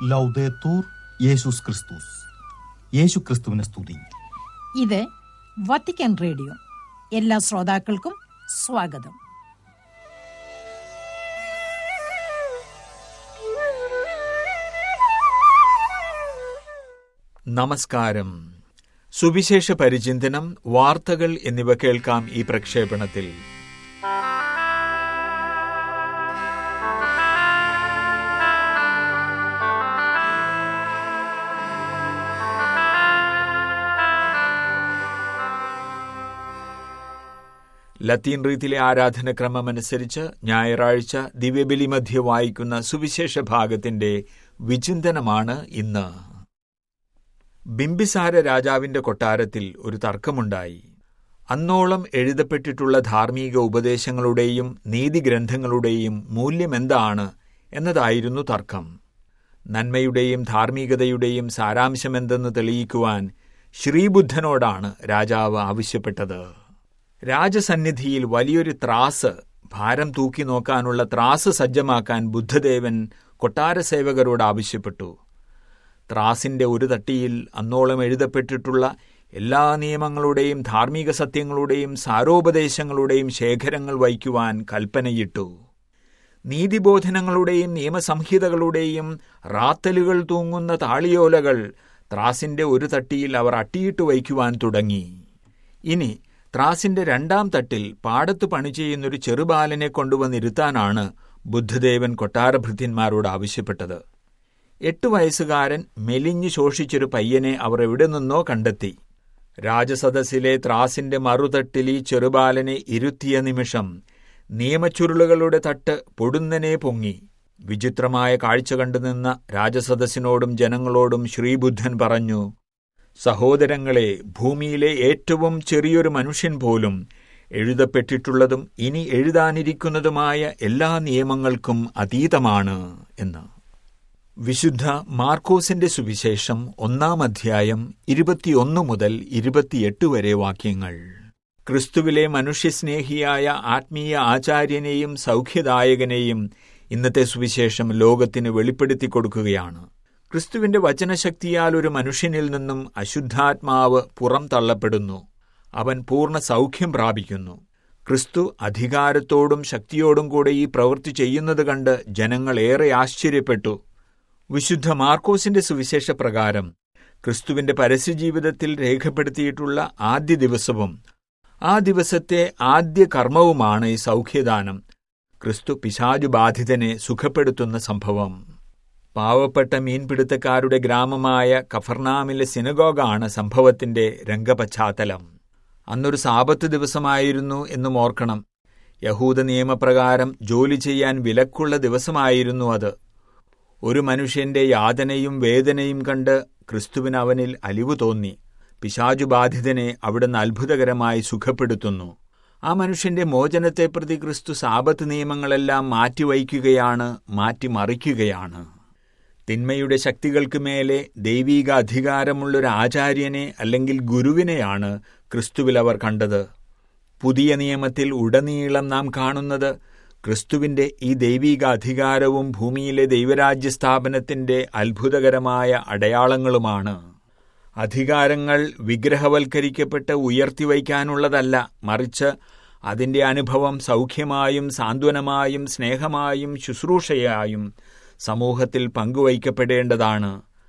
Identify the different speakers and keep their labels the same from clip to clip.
Speaker 1: ലൗദേത്തൂർ യേശുസ് ക്രിസ്തുസ് യേശു ക്രിസ്തുവിനെ സ്തുതി
Speaker 2: ഇത് വത്തിക്കാൻ റേഡിയോ എല്ലാ ശ്രോതാക്കൾക്കും സ്വാഗതം
Speaker 3: നമസ്കാരം സുവിശേഷ പരിചിന്തനം വാർത്തകൾ എന്നിവ കേൾക്കാം ഈ പ്രക്ഷേപണത്തിൽ ലത്തീൻ റീതിയിലെ ആരാധനക്രമമനുസരിച്ച് ഞായറാഴ്ച ദിവ്യബലി മധ്യ വായിക്കുന്ന സുവിശേഷ ഭാഗത്തിന്റെ വിചിന്തനമാണ് ഇന്ന് ബിംബിസാര രാജാവിന്റെ കൊട്ടാരത്തിൽ ഒരു തർക്കമുണ്ടായി അന്നോളം എഴുതപ്പെട്ടിട്ടുള്ള ധാർമ്മിക ഉപദേശങ്ങളുടെയും നീതിഗ്രന്ഥങ്ങളുടെയും മൂല്യമെന്താണ് എന്നതായിരുന്നു തർക്കം നന്മയുടെയും ധാർമ്മികതയുടെയും സാരാംശമെന്തെന്ന് തെളിയിക്കുവാൻ ശ്രീബുദ്ധനോടാണ് രാജാവ് ആവശ്യപ്പെട്ടത് രാജസന്നിധിയിൽ വലിയൊരു ത്രാസ് ഭാരം തൂക്കി നോക്കാനുള്ള ത്രാസ് സജ്ജമാക്കാൻ ബുദ്ധദേവൻ കൊട്ടാരസേവകരോട് ആവശ്യപ്പെട്ടു ത്രാസിന്റെ ഒരു തട്ടിയിൽ അന്നോളം എഴുതപ്പെട്ടിട്ടുള്ള എല്ലാ നിയമങ്ങളുടെയും ധാർമ്മിക സത്യങ്ങളുടെയും സാരോപദേശങ്ങളുടെയും ശേഖരങ്ങൾ വയ്ക്കുവാൻ കൽപ്പനയിട്ടു നീതിബോധനങ്ങളുടെയും നിയമസംഹിതകളുടെയും റാത്തലുകൾ തൂങ്ങുന്ന താളിയോലകൾ ത്രാസിന്റെ ഒരു തട്ടിയിൽ അവർ അട്ടിയിട്ട് വയ്ക്കുവാൻ തുടങ്ങി ഇനി ത്രാസിന്റെ രണ്ടാം തട്ടിൽ പാടത്ത് പണി ചെയ്യുന്നൊരു ചെറുബാലനെ കൊണ്ടുവന്നിരുത്താനാണ് ബുദ്ധദേവൻ കൊട്ടാരഭൃത്യന്മാരോട് ആവശ്യപ്പെട്ടത് എട്ട് വയസ്സുകാരൻ മെലിഞ്ഞു ശോഷിച്ചൊരു പയ്യനെ അവർ എവിടെ നിന്നോ കണ്ടെത്തി രാജസദസ്സിലെ ത്രാസിന്റെ മറുതട്ടിൽ ഈ ചെറുബാലനെ ഇരുത്തിയ നിമിഷം നിയമച്ചുരുളുകളുടെ തട്ട് പൊടുന്നനെ പൊങ്ങി വിചിത്രമായ കാഴ്ച കണ്ടുനിന്ന രാജസദസ്സിനോടും ജനങ്ങളോടും ശ്രീബുദ്ധൻ പറഞ്ഞു സഹോദരങ്ങളെ ഭൂമിയിലെ ഏറ്റവും ചെറിയൊരു മനുഷ്യൻ പോലും എഴുതപ്പെട്ടിട്ടുള്ളതും ഇനി എഴുതാനിരിക്കുന്നതുമായ എല്ലാ നിയമങ്ങൾക്കും അതീതമാണ് എന്ന് വിശുദ്ധ മാർക്കോസിന്റെ സുവിശേഷം ഒന്നാം അധ്യായം ഇരുപത്തിയൊന്ന് മുതൽ ഇരുപത്തിയെട്ട് വരെ വാക്യങ്ങൾ ക്രിസ്തുവിലെ മനുഷ്യസ്നേഹിയായ ആത്മീയ ആചാര്യനെയും സൗഖ്യദായകനെയും ഇന്നത്തെ സുവിശേഷം ലോകത്തിന് വെളിപ്പെടുത്തി കൊടുക്കുകയാണ് ക്രിസ്തുവിന്റെ വചനശക്തിയാൽ ഒരു മനുഷ്യനിൽ നിന്നും അശുദ്ധാത്മാവ് പുറം തള്ളപ്പെടുന്നു അവൻ പൂർണ്ണ സൗഖ്യം പ്രാപിക്കുന്നു ക്രിസ്തു അധികാരത്തോടും ശക്തിയോടും കൂടെ ഈ പ്രവൃത്തി ചെയ്യുന്നത് കണ്ട് ജനങ്ങൾ ഏറെ ആശ്ചര്യപ്പെട്ടു വിശുദ്ധ മാർക്കോസിന്റെ സുവിശേഷ പ്രകാരം ക്രിസ്തുവിന്റെ പരസ്യജീവിതത്തിൽ രേഖപ്പെടുത്തിയിട്ടുള്ള ആദ്യ ദിവസവും ആ ദിവസത്തെ ആദ്യ കർമ്മവുമാണ് ഈ സൗഖ്യദാനം ക്രിസ്തു പിശാചുബാധിതനെ സുഖപ്പെടുത്തുന്ന സംഭവം പാവപ്പെട്ട മീൻപിടുത്തക്കാരുടെ ഗ്രാമമായ കഫർനാമിലെ സിനഗോഗാണ് സംഭവത്തിന്റെ രംഗപശ്ചാത്തലം അന്നൊരു സാപത്ത് ദിവസമായിരുന്നു എന്നും ഓർക്കണം യഹൂദ നിയമപ്രകാരം ജോലി ചെയ്യാൻ വിലക്കുള്ള ദിവസമായിരുന്നു അത് ഒരു മനുഷ്യന്റെ യാതനയും വേദനയും കണ്ട് ക്രിസ്തുവിന് അവനിൽ അലിവ് തോന്നി പിശാചുബാധിതനെ അവിടുന്ന് അത്ഭുതകരമായി സുഖപ്പെടുത്തുന്നു ആ മനുഷ്യന്റെ മോചനത്തെ പ്രതി ക്രിസ്തു സാപത്ത് നിയമങ്ങളെല്ലാം മാറ്റിവയ്ക്കുകയാണ് മാറ്റിമറിക്കുകയാണ് തിന്മയുടെ ശക്തികൾക്ക് മേലെ ദൈവീക അധികാരമുള്ളൊരു ആചാര്യനെ അല്ലെങ്കിൽ ഗുരുവിനെയാണ് ക്രിസ്തുവിൽ അവർ കണ്ടത് പുതിയ നിയമത്തിൽ ഉടനീളം നാം കാണുന്നത് ക്രിസ്തുവിന്റെ ഈ ദൈവീക അധികാരവും ഭൂമിയിലെ ദൈവരാജ്യ സ്ഥാപനത്തിന്റെ അത്ഭുതകരമായ അടയാളങ്ങളുമാണ് അധികാരങ്ങൾ വിഗ്രഹവൽക്കരിക്കപ്പെട്ട് ഉയർത്തിവയ്ക്കാനുള്ളതല്ല മറിച്ച് അതിന്റെ അനുഭവം സൗഖ്യമായും സാന്ത്വനമായും സ്നേഹമായും ശുശ്രൂഷയായും സമൂഹത്തിൽ പങ്കുവയ്ക്കപ്പെടേണ്ടതാണ്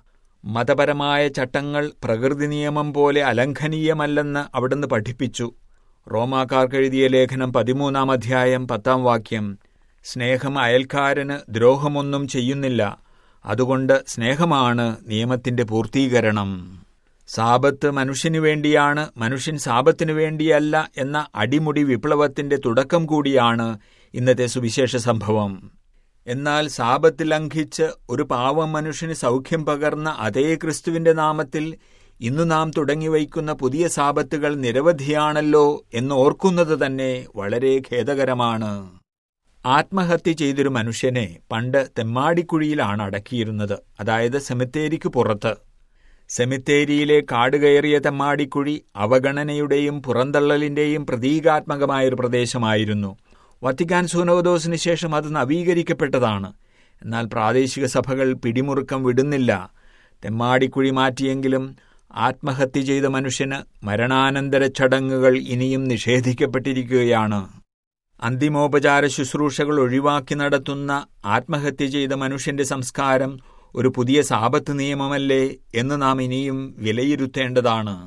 Speaker 3: മതപരമായ ചട്ടങ്ങൾ പ്രകൃതി നിയമം പോലെ അലംഘനീയമല്ലെന്ന് അവിടുന്ന് പഠിപ്പിച്ചു റോമാക്കാർക്കെഴുതിയ ലേഖനം പതിമൂന്നാം അധ്യായം പത്താം വാക്യം സ്നേഹം അയൽക്കാരന് ദ്രോഹമൊന്നും ചെയ്യുന്നില്ല അതുകൊണ്ട് സ്നേഹമാണ് നിയമത്തിന്റെ പൂർത്തീകരണം സാപത്ത് മനുഷ്യനു വേണ്ടിയാണ് മനുഷ്യൻ സാപത്തിനു വേണ്ടിയല്ല എന്ന അടിമുടി വിപ്ലവത്തിന്റെ തുടക്കം കൂടിയാണ് ഇന്നത്തെ സുവിശേഷ സംഭവം എന്നാൽ സാപത്ത് ലംഘിച്ച് ഒരു പാവം മനുഷ്യന് സൗഖ്യം പകർന്ന അതേ ക്രിസ്തുവിന്റെ നാമത്തിൽ ഇന്നു നാം തുടങ്ങിവയ്ക്കുന്ന പുതിയ സാപത്തുകൾ നിരവധിയാണല്ലോ എന്ന് ഓർക്കുന്നത് തന്നെ വളരെ ഖേദകരമാണ് ആത്മഹത്യ ചെയ്തൊരു മനുഷ്യനെ പണ്ട് തെമ്മാടിക്കുഴിയിലാണ് അടക്കിയിരുന്നത് അതായത് സെമിത്തേരിക്ക് പുറത്ത് സെമിത്തേരിയിലെ കാടുകയറിയ തെമ്മാടിക്കുഴി അവഗണനയുടെയും പുറന്തള്ളലിന്റെയും പ്രതീകാത്മകമായൊരു പ്രദേശമായിരുന്നു വത്തിക്കാൻ സൂനോദോസിന് ശേഷം അത് നവീകരിക്കപ്പെട്ടതാണ് എന്നാൽ പ്രാദേശിക സഭകൾ പിടിമുറുക്കം വിടുന്നില്ല തെമ്മാടിക്കുഴി മാറ്റിയെങ്കിലും ആത്മഹത്യ ചെയ്ത മനുഷ്യന് മരണാനന്തര ചടങ്ങുകൾ ഇനിയും നിഷേധിക്കപ്പെട്ടിരിക്കുകയാണ് അന്തിമോപചാര ശുശ്രൂഷകൾ ഒഴിവാക്കി നടത്തുന്ന ആത്മഹത്യ ചെയ്ത മനുഷ്യന്റെ സംസ്കാരം ഒരു പുതിയ സാപത്ത് നിയമമല്ലേ എന്ന് നാം ഇനിയും വിലയിരുത്തേണ്ടതാണ്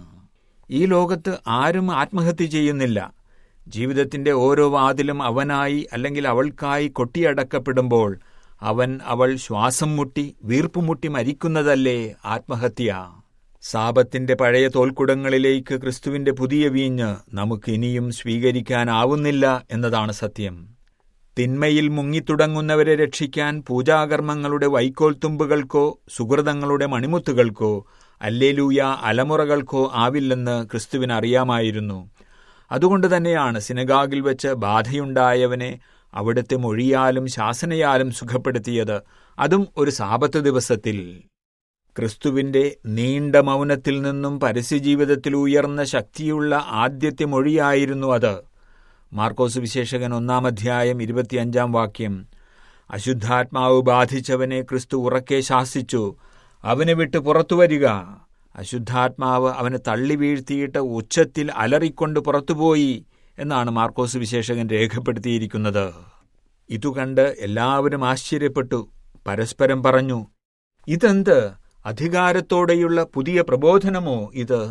Speaker 3: ഈ ലോകത്ത് ആരും ആത്മഹത്യ ചെയ്യുന്നില്ല ജീവിതത്തിന്റെ ഓരോ വാതിലും അവനായി അല്ലെങ്കിൽ അവൾക്കായി കൊട്ടിയടക്കപ്പെടുമ്പോൾ അവൻ അവൾ ശ്വാസം മുട്ടി വീർപ്പുമുട്ടി മരിക്കുന്നതല്ലേ ആത്മഹത്യ സാപത്തിന്റെ പഴയ തോൽക്കുടങ്ങളിലേക്ക് ക്രിസ്തുവിന്റെ പുതിയ വീഞ്ഞ് നമുക്ക് ഇനിയും സ്വീകരിക്കാനാവുന്നില്ല എന്നതാണ് സത്യം തിന്മയിൽ മുങ്ങിത്തുടങ്ങുന്നവരെ രക്ഷിക്കാൻ പൂജാകർമ്മങ്ങളുടെ വൈക്കോൽത്തുമ്പുകൾക്കോ സുഹൃതങ്ങളുടെ മണിമുത്തുകൾക്കോ അല്ലേലൂയ അലമുറകൾക്കോ ആവില്ലെന്ന് ക്രിസ്തുവിന് അറിയാമായിരുന്നു അതുകൊണ്ട് തന്നെയാണ് സിനഗാഗിൽ വെച്ച് ബാധയുണ്ടായവനെ അവിടുത്തെ മൊഴിയാലും ശാസനയാലും സുഖപ്പെടുത്തിയത് അതും ഒരു സാപത്ത് ദിവസത്തിൽ ക്രിസ്തുവിന്റെ നീണ്ട മൗനത്തിൽ നിന്നും പരസ്യജീവിതത്തിൽ ഉയർന്ന ശക്തിയുള്ള ആദ്യത്തെ മൊഴിയായിരുന്നു അത് മാർക്കോസ് വിശേഷകൻ ഒന്നാം അധ്യായം ഇരുപത്തിയഞ്ചാം വാക്യം അശുദ്ധാത്മാവ് ബാധിച്ചവനെ ക്രിസ്തു ഉറക്കെ ശാസിച്ചു അവനെ വിട്ട് പുറത്തു വരിക അശുദ്ധാത്മാവ് അവനെ തള്ളി വീഴ്ത്തിയിട്ട് ഉച്ചത്തിൽ അലറിക്കൊണ്ട് പുറത്തുപോയി എന്നാണ് മാർക്കോസ് വിശേഷകൻ രേഖപ്പെടുത്തിയിരിക്കുന്നത് ഇതുകണ്ട് എല്ലാവരും ആശ്ചര്യപ്പെട്ടു പരസ്പരം പറഞ്ഞു ഇതെന്ത് അധികാരത്തോടെയുള്ള പുതിയ പ്രബോധനമോ ഇത്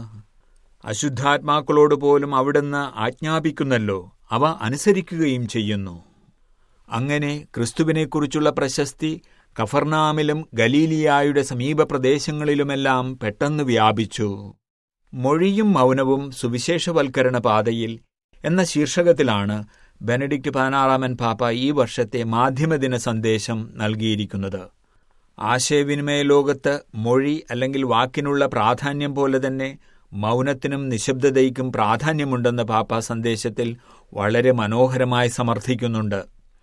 Speaker 3: അശുദ്ധാത്മാക്കളോട് പോലും അവിടുന്ന് ആജ്ഞാപിക്കുന്നല്ലോ അവ അനുസരിക്കുകയും ചെയ്യുന്നു അങ്ങനെ ക്രിസ്തുവിനെക്കുറിച്ചുള്ള പ്രശസ്തി കഫർനാമിലും ഗലീലിയായുടെ സമീപ പ്രദേശങ്ങളിലുമെല്ലാം പെട്ടെന്ന് വ്യാപിച്ചു മൊഴിയും മൗനവും സുവിശേഷവൽക്കരണ പാതയിൽ എന്ന ശീർഷകത്തിലാണ് ബെനഡിക്റ്റ് പതിനാറാമൻ പാപ്പ ഈ വർഷത്തെ മാധ്യമദിന സന്ദേശം നൽകിയിരിക്കുന്നത് ആശയവിനിമയ ലോകത്ത് മൊഴി അല്ലെങ്കിൽ വാക്കിനുള്ള പ്രാധാന്യം പോലെ തന്നെ മൗനത്തിനും നിശബ്ദതയ്ക്കും പ്രാധാന്യമുണ്ടെന്ന് പാപ്പ സന്ദേശത്തിൽ വളരെ മനോഹരമായി സമർത്ഥിക്കുന്നുണ്ട്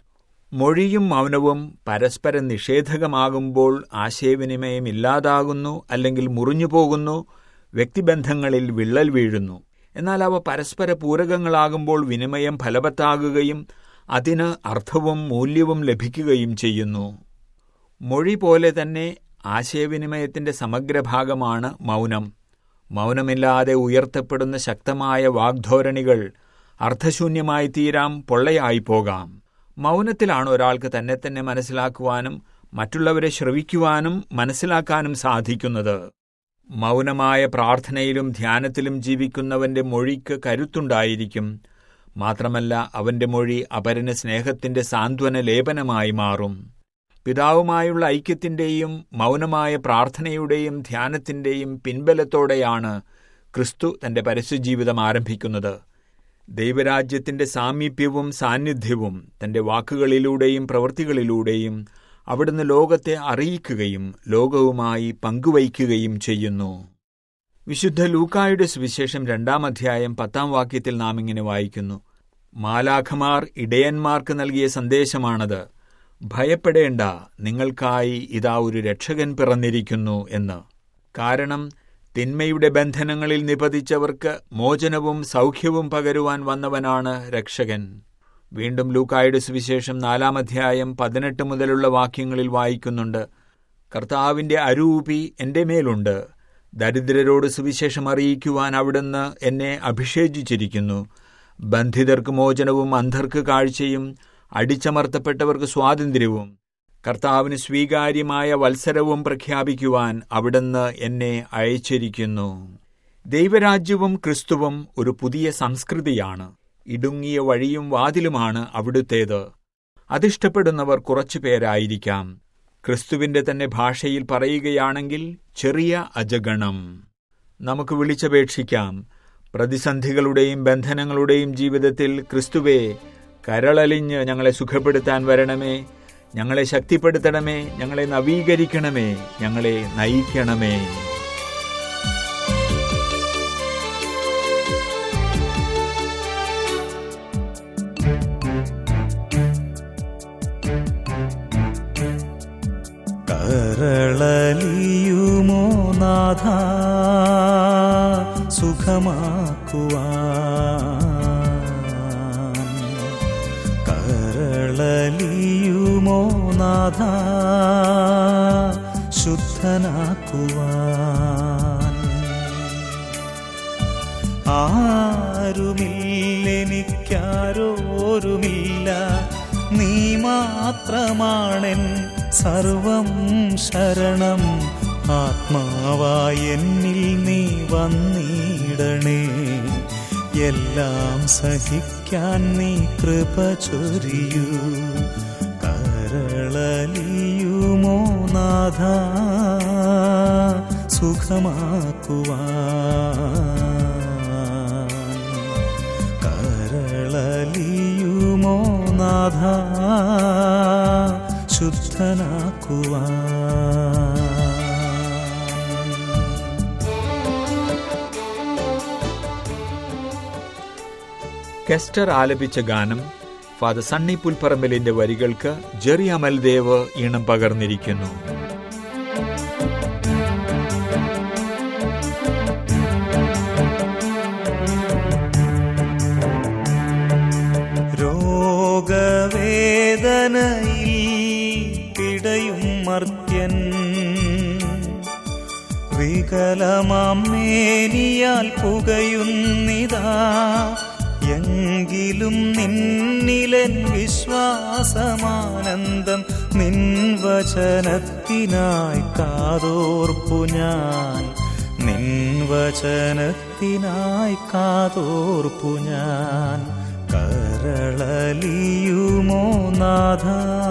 Speaker 3: മൊഴിയും മൗനവും പരസ്പരം നിഷേധകമാകുമ്പോൾ ആശയവിനിമയം ഇല്ലാതാകുന്നു അല്ലെങ്കിൽ മുറിഞ്ഞു പോകുന്നു വ്യക്തിബന്ധങ്ങളിൽ വിള്ളൽ വീഴുന്നു എന്നാൽ അവ പരസ്പര പൂരകങ്ങളാകുമ്പോൾ വിനിമയം ഫലവത്താകുകയും അതിന് അർത്ഥവും മൂല്യവും ലഭിക്കുകയും ചെയ്യുന്നു മൊഴി പോലെ തന്നെ ആശയവിനിമയത്തിന്റെ സമഗ്രഭാഗമാണ് മൗനം മൗനമില്ലാതെ ഉയർത്തപ്പെടുന്ന ശക്തമായ വാഗ്ധോരണികൾ അർത്ഥശൂന്യമായി തീരാം പൊള്ളയായി പോകാം മൗനത്തിലാണ് ഒരാൾക്ക് തന്നെ തന്നെ മനസ്സിലാക്കുവാനും മറ്റുള്ളവരെ ശ്രവിക്കുവാനും മനസ്സിലാക്കാനും സാധിക്കുന്നത് മൗനമായ പ്രാർത്ഥനയിലും ധ്യാനത്തിലും ജീവിക്കുന്നവന്റെ മൊഴിക്ക് കരുത്തുണ്ടായിരിക്കും മാത്രമല്ല അവന്റെ മൊഴി അപരന് സ്നേഹത്തിന്റെ സാന്ത്വന ലേപനമായി മാറും പിതാവുമായുള്ള ഐക്യത്തിന്റെയും മൗനമായ പ്രാർത്ഥനയുടെയും ധ്യാനത്തിന്റെയും പിൻബലത്തോടെയാണ് ക്രിസ്തു തന്റെ പരസ്യജീവിതം ആരംഭിക്കുന്നത് ദൈവരാജ്യത്തിന്റെ സാമീപ്യവും സാന്നിധ്യവും തന്റെ വാക്കുകളിലൂടെയും പ്രവൃത്തികളിലൂടെയും അവിടുന്ന് ലോകത്തെ അറിയിക്കുകയും ലോകവുമായി പങ്കുവയ്ക്കുകയും ചെയ്യുന്നു വിശുദ്ധ ലൂക്കായുടെ സുവിശേഷം രണ്ടാം അധ്യായം പത്താം വാക്യത്തിൽ നാം ഇങ്ങനെ വായിക്കുന്നു മാലാഖമാർ ഇടയന്മാർക്ക് നൽകിയ സന്ദേശമാണത് ഭയപ്പെടേണ്ട നിങ്ങൾക്കായി ഇതാ ഒരു രക്ഷകൻ പിറന്നിരിക്കുന്നു എന്ന് കാരണം തിന്മയുടെ ബന്ധനങ്ങളിൽ നിപതിച്ചവർക്ക് മോചനവും സൗഖ്യവും പകരുവാൻ വന്നവനാണ് രക്ഷകൻ വീണ്ടും ലൂക്കായുടെ സുവിശേഷം നാലാം അധ്യായം പതിനെട്ട് മുതലുള്ള വാക്യങ്ങളിൽ വായിക്കുന്നുണ്ട് കർത്താവിന്റെ അരൂപി എന്റെ മേലുണ്ട് ദരിദ്രരോട് സുവിശേഷം അറിയിക്കുവാൻ അവിടുന്ന് എന്നെ അഭിഷേചിച്ചിരിക്കുന്നു ബന്ധിതർക്ക് മോചനവും അന്ധർക്ക് കാഴ്ചയും അടിച്ചമർത്തപ്പെട്ടവർക്ക് സ്വാതന്ത്ര്യവും കർത്താവിന് സ്വീകാര്യമായ വത്സരവും പ്രഖ്യാപിക്കുവാൻ അവിടുന്ന് എന്നെ അയച്ചിരിക്കുന്നു ദൈവരാജ്യവും ക്രിസ്തുവും ഒരു പുതിയ സംസ്കൃതിയാണ് ഇടുങ്ങിയ വഴിയും വാതിലുമാണ് അവിടുത്തേത് അതിഷ്ടപ്പെടുന്നവർ കുറച്ചു പേരായിരിക്കാം ക്രിസ്തുവിന്റെ തന്നെ ഭാഷയിൽ പറയുകയാണെങ്കിൽ ചെറിയ അജഗണം നമുക്ക് വിളിച്ചപേക്ഷിക്കാം പ്രതിസന്ധികളുടെയും ബന്ധനങ്ങളുടെയും ജീവിതത്തിൽ ക്രിസ്തുവെ കരളലിഞ്ഞ് ഞങ്ങളെ സുഖപ്പെടുത്താൻ വരണമേ ഞങ്ങളെ ശക്തിപ്പെടുത്തണമേ ഞങ്ങളെ നവീകരിക്കണമേ ഞങ്ങളെ നയിക്കണമേ
Speaker 4: കരളലിയുമോ നാഥ സുഖമാക്കുവാൻ കരളലിയുമോ നാഥ ശുദ്ധനാക്കുവാൻ ആരുമില്ലെനിക്കാരോരുമില്ല നീ മാത്രമാണെൻ സർവം ശരണം ആത്മാവായി എന്നിൽ നീ വന്നിടണേ എല്ലാം സഹിക്കാൻ നീ കൃപ ചൊരിയൂ കരളലിയുമോ നാഥ സുഖമാക്കുവാൻ കരളലിയുമോ നാഥ ശുദ്ധനാക്കുവാൻ
Speaker 3: കെസ്റ്റർ ആലപിച്ച ഗാനം ഫാദർ സണ്ണി പുൽപ്പറമ്പലിന്റെ വരികൾക്ക് ജെറി അമൽദേവ് ഈണം പകർന്നിരിക്കുന്നു
Speaker 4: രോഗവേദനയിൽ പിടയും മർത്യൻ വികലമാം മേനിയാൽ പുകയുന്നിതാ എങ്കിലും നിന്നിലൻ വിശ്വാസമാനന്ദം നിൻ വചനത്തിനായി കാതോർപ്പു ഞാൻ നിൻ വചനത്തിനായി കാതോർപ്പു ഞാൻ കരളലിയുമോ നാഥ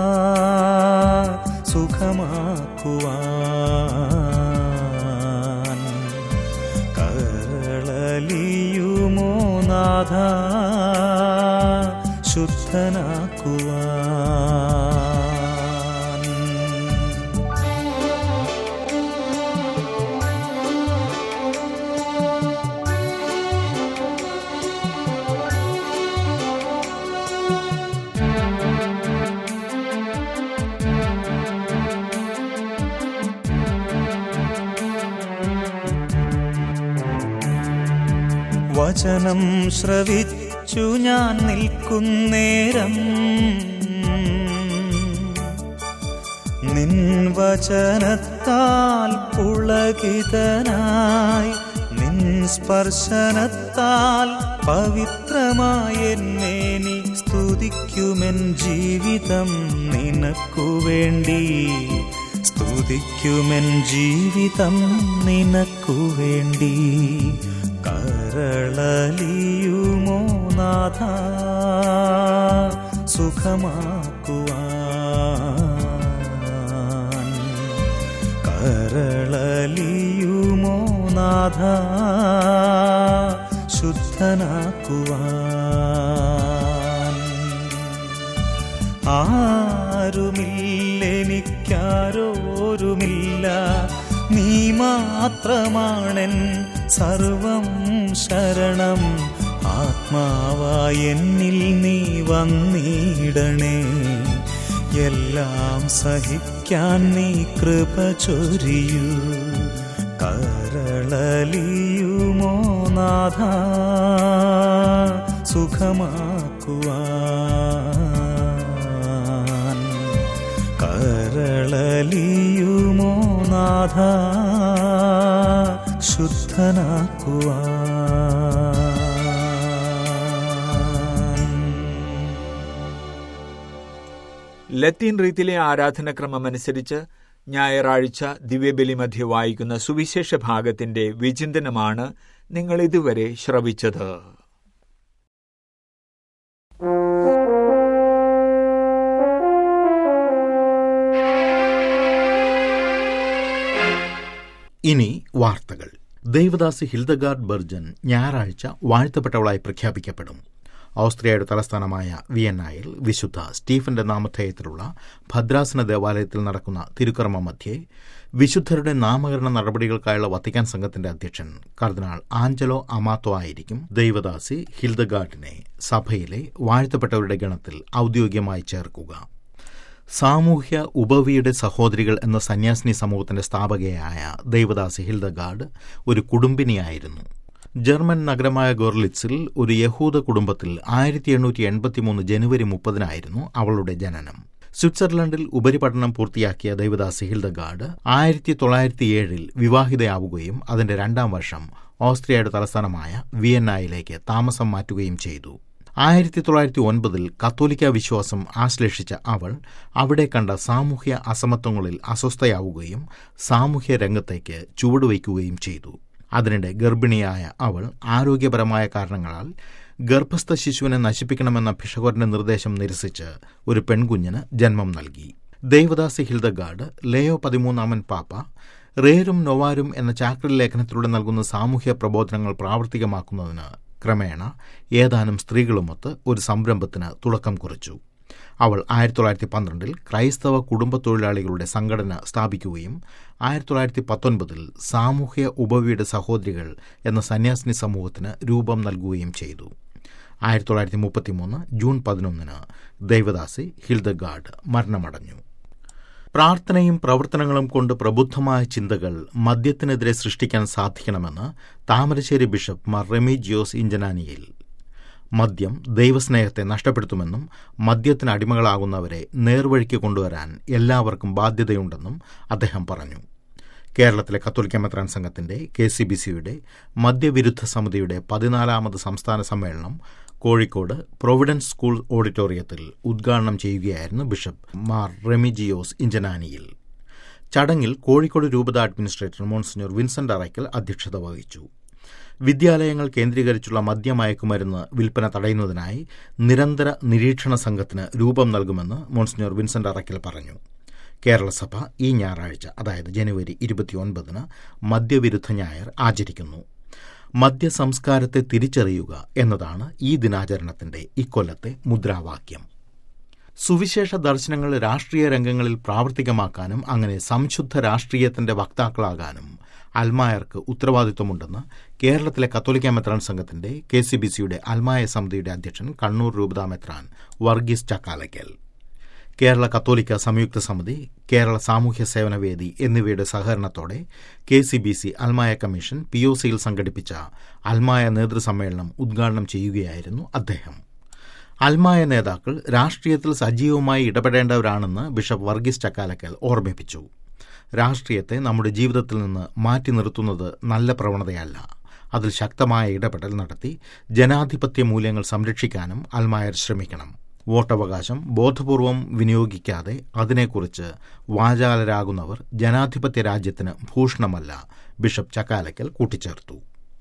Speaker 4: സുഖമാക്കുവാൻ കരളലിയുമോ നാഥ ശുദ്ധനാക്കുവാൻ വചനം ശ്രവിച്ചു ഞാൻ നിൽക്കുന്നേരം നിൻ വചനത്താൽ പുളകിതനായി നിൻ സ്പർശനത്താൽ പവിത്രമായ എന്നെ നീ സ്തുതിക്കുമെൻ ജീവിതം നിനക്കു വേണ്ടി സ്തുതിക്കുമെൻ ജീവിതം നിനക്കു വേണ്ടി കരളലിയുമോ നാഥ സുഖമാക്കുവാൻ കരളലിയുമോ നാഥ ശുദ്ധനാക്കുവാൻ ആരുമില്ലെനിക്കാരോരുമില്ല നീ മാത്രമാണെൻ സർവം ശരണം ആത്മാവായി എന്നിൽ നീ വന്നിടണേ എല്ലാം സഹിക്കാൻ നീ കൃപ ചൊരിയൂ കരളലിയുമോ നാഥ സുഖമാക്കുവാൻ കരളലിയുമോ നാഥ ശുദ്ധനാക്കുവാൻ
Speaker 3: ലത്തീൻ റീത്തിലെ ആരാധനക്രമമനുസരിച്ച് ഞായറാഴ്ച ദിവ്യബലി മധ്യ വായിക്കുന്ന സുവിശേഷ ഭാഗത്തിന്റെ വിചിന്തനമാണ് നിങ്ങൾ ഇതുവരെ ശ്രവിച്ചത്
Speaker 5: ഇനി വാർത്തകൾ ദേവദാസി ഹിൽദഗാർഡ് ബർജൻ ഞായറാഴ്ച വാഴ്ത്തപ്പെട്ടവളായി പ്രഖ്യാപിക്കപ്പെടും ഓസ്ട്രിയയുടെ തലസ്ഥാനമായ വിയന്നായിൽ വിശുദ്ധ സ്റ്റീഫന്റെ നാമധേയത്തിലുള്ള ഭദ്രാസന ദേവാലയത്തിൽ നടക്കുന്ന തിരുക്കർമ്മ മധ്യേ വിശുദ്ധരുടെ നാമകരണ നടപടികൾക്കായുള്ള വത്തിക്കാൻ സംഘത്തിന്റെ അധ്യക്ഷൻ കർദിനാൾ ആഞ്ചലോ അമാത്തോ ആയിരിക്കും ദൈവദാസി ഹിൽദഗാർഡിനെ സഭയിലെ വാഴ്ത്തപ്പെട്ടവരുടെ ഗണത്തിൽ ഔദ്യോഗികമായി ചേർക്കുക സാമൂഹ്യ ഉപവിയുടെ സഹോദരികൾ എന്ന സന്യാസിനി സമൂഹത്തിന്റെ സ്ഥാപകയായ ദൈവദാസി ഹിൽദഗാർഡ് ഒരു കുടുംബിനിയായിരുന്നു ജർമ്മൻ നഗരമായ ഗോർലിറ്റ്സിൽ ഒരു യഹൂദ കുടുംബത്തിൽ ആയിരത്തി എണ്ണൂറ്റി എൺപത്തിമൂന്ന് ജനുവരി മുപ്പതിനായിരുന്നു അവളുടെ ജനനം സ്വിറ്റ്സർലൻഡിൽ ഉപരിപഠനം പൂർത്തിയാക്കിയ ദേവദാസി ഹിൽദഗാർഡ് ആയിരത്തി തൊള്ളായിരത്തി ഏഴിൽ വിവാഹിതയാവുകയും അതിന്റെ രണ്ടാം വർഷം ഓസ്ട്രിയയുടെ തലസ്ഥാനമായ വിയന്നയിലേക്ക് താമസം മാറ്റുകയും ചെയ്തു ആയിരത്തി തൊള്ളായിരത്തി ഒൻപതിൽ കത്തോലിക്ക വിശ്വാസം ആശ്ലേഷിച്ച അവൾ അവിടെ കണ്ട സാമൂഹ്യ അസമത്വങ്ങളിൽ അസ്വസ്ഥയാവുകയും സാമൂഹ്യ രംഗത്തേക്ക് ചുവടുവയ്ക്കുകയും ചെയ്തു അതിനിടെ ഗർഭിണിയായ അവൾ ആരോഗ്യപരമായ കാരണങ്ങളാൽ ഗർഭസ്ഥ ശിശുവിനെ നശിപ്പിക്കണമെന്ന ഭിഷകോരന്റെ നിർദ്ദേശം നിരസിച്ച് ഒരു പെൺകുഞ്ഞിന് ജന്മം നൽകി ദേവദാസി ഹിൽദഗാർഡ് ലയോ പതിമൂന്നാമൻ പാപ്പ റേരും നൊവാരും എന്ന ചാക്രി ലേഖനത്തിലൂടെ നൽകുന്ന സാമൂഹ്യ പ്രബോധനങ്ങൾ പ്രാവർത്തികമാക്കുന്നതിന് ക്രമേണ ഏതാനും സ്ത്രീകളുമൊത്ത് ഒരു സംരംഭത്തിന് തുടക്കം കുറിച്ചു അവൾ ആയിരത്തി തൊള്ളായിരത്തി പന്ത്രണ്ടിൽ ക്രൈസ്തവ കുടുംബ തൊഴിലാളികളുടെ സംഘടന സ്ഥാപിക്കുകയും ആയിരത്തി തൊള്ളായിരത്തി പത്തൊൻപതിൽ സാമൂഹ്യ ഉപവിയുടെ സഹോദരികൾ എന്ന സന്യാസിനി സമൂഹത്തിന് രൂപം നൽകുകയും ചെയ്തു ആയിരത്തി തൊള്ളായിരത്തി മുപ്പത്തിമൂന്ന് ജൂൺ പതിനൊന്നിന് ദേവദാസി ഹിൽദഗാർഡ് മരണമടഞ്ഞു പ്രാർത്ഥനയും പ്രവർത്തനങ്ങളും കൊണ്ട് പ്രബുദ്ധമായ ചിന്തകൾ മദ്യത്തിനെതിരെ സൃഷ്ടിക്കാൻ സാധിക്കണമെന്ന് താമരശ്ശേരി ബിഷപ്പ് മാർ റെമിജിയോസ് ഇഞ്ചനാനിയിൽ മദ്യം ദൈവസ്നേഹത്തെ നഷ്ടപ്പെടുത്തുമെന്നും മദ്യത്തിന് അടിമകളാകുന്നവരെ നേർവഴിക്ക് കൊണ്ടുവരാൻ എല്ലാവർക്കും ബാധ്യതയുണ്ടെന്നും അദ്ദേഹം പറഞ്ഞു കേരളത്തിലെ കത്തോലിക്ക മെത്രാൻ സംഘത്തിന്റെ കെ സി ബി സിയുടെ മദ്യവിരുദ്ധ സമിതിയുടെ പതിനാലാമത് സംസ്ഥാന സമ്മേളനം കോഴിക്കോട് പ്രൊവിഡൻസ് സ്കൂൾ ഓഡിറ്റോറിയത്തിൽ ഉദ്ഘാടനം ചെയ്യുകയായിരുന്നു ബിഷപ്പ് മാർ റെമിജിയോസ് ഇഞ്ചനാനിയിൽ ചടങ്ങിൽ കോഴിക്കോട് രൂപത അഡ്മിനിസ്ട്രേറ്റർ മോൺസിഞ്ഞോർ വിൻസെന്റ് അറയ്ക്കൽ അധ്യക്ഷത വഹിച്ചു വിദ്യാലയങ്ങൾ കേന്ദ്രീകരിച്ചുള്ള മദ്യമയക്കുമരുന്ന് വിൽപ്പന തടയുന്നതിനായി നിരന്തര നിരീക്ഷണ സംഘത്തിന് രൂപം നൽകുമെന്ന് മോൺസിഞ്ഞോർ വിൻസെന്റ് അറയ്ക്കൽ പറഞ്ഞു കേരളസഭ ഈ ഞായറാഴ്ച അതായത് ജനുവരി ഇരുപത്തിയൊൻപതിന് മദ്യവിരുദ്ധ ഞായർ ആചരിക്കുന്നു മദ്യസംസ്കാരത്തെ തിരിച്ചറിയുക എന്നതാണ് ഈ ദിനാചരണത്തിന്റെ ഇക്കൊല്ലത്തെ മുദ്രാവാക്യം സുവിശേഷ ദർശനങ്ങൾ രാഷ്ട്രീയ രംഗങ്ങളിൽ പ്രാവർത്തികമാക്കാനും അങ്ങനെ സംശുദ്ധ രാഷ്ട്രീയത്തിന്റെ വക്താക്കളാകാനും അൽമായർക്ക് ഉത്തരവാദിത്വമുണ്ടെന്ന് കേരളത്തിലെ കത്തോലിക്ക മെത്രാൻ സംഘത്തിന്റെ കെ സി ബി സിയുടെ അൽമായ സമിതിയുടെ അധ്യക്ഷൻ കണ്ണൂർ രൂപത മെത്രാൻ വർഗീസ് ചക്കാലയ്ക്കൽ കേരള കത്തോലിക്ക സംയുക്ത സമിതി കേരള സാമൂഹ്യ സേവന വേദി എന്നിവയുടെ സഹകരണത്തോടെ കെ സി ബി സി അൽമായ കമ്മീഷൻ പി ഒ സിയിൽ സംഘടിപ്പിച്ച അൽമായ നേതൃസമ്മേളനം ഉദ്ഘാടനം ചെയ്യുകയായിരുന്നു അദ്ദേഹം അൽമായ നേതാക്കൾ രാഷ്ട്രീയത്തിൽ സജീവമായി ഇടപെടേണ്ടവരാണെന്ന് ബിഷപ്പ് വർഗീസ് ചക്കാലക്കൽ ഓർമ്മിപ്പിച്ചു രാഷ്ട്രീയത്തെ നമ്മുടെ ജീവിതത്തിൽ നിന്ന് മാറ്റി നിർത്തുന്നത് നല്ല പ്രവണതയല്ല അതിൽ ശക്തമായ ഇടപെടൽ നടത്തി ജനാധിപത്യ മൂല്യങ്ങൾ സംരക്ഷിക്കാനും അൽമായർ ശ്രമിക്കണം വോട്ടവകാശം ബോധപൂർവം വിനിയോഗിക്കാതെ അതിനെക്കുറിച്ച് വാചാലരാകുന്നവർ ജനാധിപത്യ രാജ്യത്തിന് ഭൂഷണമല്ല ബിഷപ്പ് ചക്കാലക്കൽ കൂട്ടിച്ചേർത്തു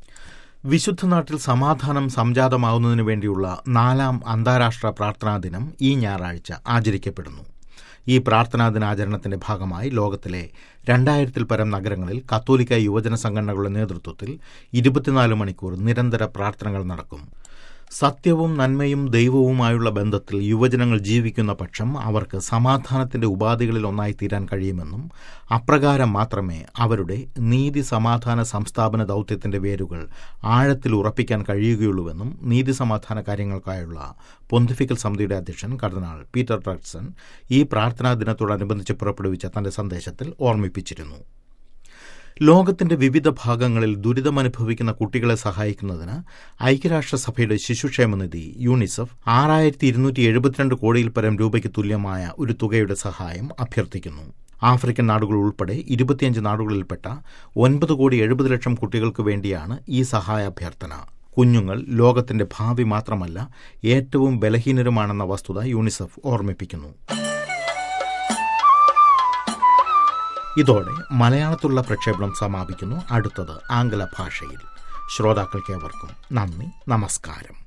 Speaker 5: വിശുദ്ധ നാട്ടിൽ സമാധാനം സംജാതമാവുന്നതിനു വേണ്ടിയുള്ള നാലാം അന്താരാഷ്ട്ര പ്രാർത്ഥനാ ദിനം ഈ ഞായറാഴ്ച ആചരിക്കപ്പെടുന്നു ഈ പ്രാർത്ഥനാ ദിനാചരണത്തിന്റെ ഭാഗമായി ലോകത്തിലെ രണ്ടായിരത്തിൽ പരം നഗരങ്ങളിൽ കത്തോലിക്ക യുവജന സംഘടനകളുടെ നേതൃത്വത്തിൽ ഇരുപത്തിനാല് മണിക്കൂർ നിരന്തര പ്രാർത്ഥനകൾ നടക്കും സത്യവും നന്മയും ദൈവവുമായുള്ള ബന്ധത്തിൽ യുവജനങ്ങൾ ജീവിക്കുന്ന പക്ഷം അവർക്ക് സമാധാനത്തിന്റെ ഉപാധികളിൽ ഒന്നായി തീരാൻ കഴിയുമെന്നും അപ്രകാരം മാത്രമേ അവരുടെ നീതി സമാധാന സംസ്ഥാപന ദൗത്യത്തിന്റെ വേരുകൾ ആഴത്തിൽ ഉറപ്പിക്കാൻ കഴിയുകയുള്ളൂവെന്നും നീതി സമാധാന കാര്യങ്ങൾക്കായുള്ള പൊന്തിഫിക്കൽ സമിതിയുടെ അധ്യക്ഷൻ കർദിനാൾ പീറ്റർ ട്രക്സൺ ഈ പ്രാർത്ഥനാ ദിനത്തോടനുബന്ധിച്ച് പുറപ്പെടുവിച്ച തന്റെ സന്ദേശത്തിൽ ഓർമ്മിപ്പിച്ചിരുന്നു ലോകത്തിന്റെ വിവിധ ഭാഗങ്ങളിൽ ദുരിതമനുഭവിക്കുന്ന കുട്ടികളെ സഹായിക്കുന്നതിന് ഐക്യരാഷ്ട്രസഭയുടെ ശിശുക്ഷേമനിധി യൂണിസെഫ് ആറായിരത്തി ഇരുന്നൂറ്റി എഴുപത്തിരണ്ട് കോടിയിൽ പരം രൂപയ്ക്ക് തുല്യമായ ഒരു തുകയുടെ സഹായം അഭ്യർത്ഥിക്കുന്നു ആഫ്രിക്കൻ നാടുകൾ ഉൾപ്പെടെ ഇരുപത്തിയഞ്ച് നാടുകളിൽപ്പെട്ട ഒൻപത് കോടി എഴുപത് ലക്ഷം കുട്ടികൾക്ക് വേണ്ടിയാണ് ഈ സഹായ അഭ്യർത്ഥന കുഞ്ഞുങ്ങൾ ലോകത്തിന്റെ ഭാവി മാത്രമല്ല ഏറ്റവും ബലഹീനരുമാണെന്ന വസ്തുത യൂണിസെഫ് ഓർമ്മിപ്പിക്കുന്നു ഇതോടെ മലയാളത്തിലുള്ള പ്രക്ഷേപണം സമാപിക്കുന്നു അടുത്തത് ആംഗല ഭാഷയിൽ ശ്രോതാക്കൾക്കേവർക്കും നന്ദി നമസ്കാരം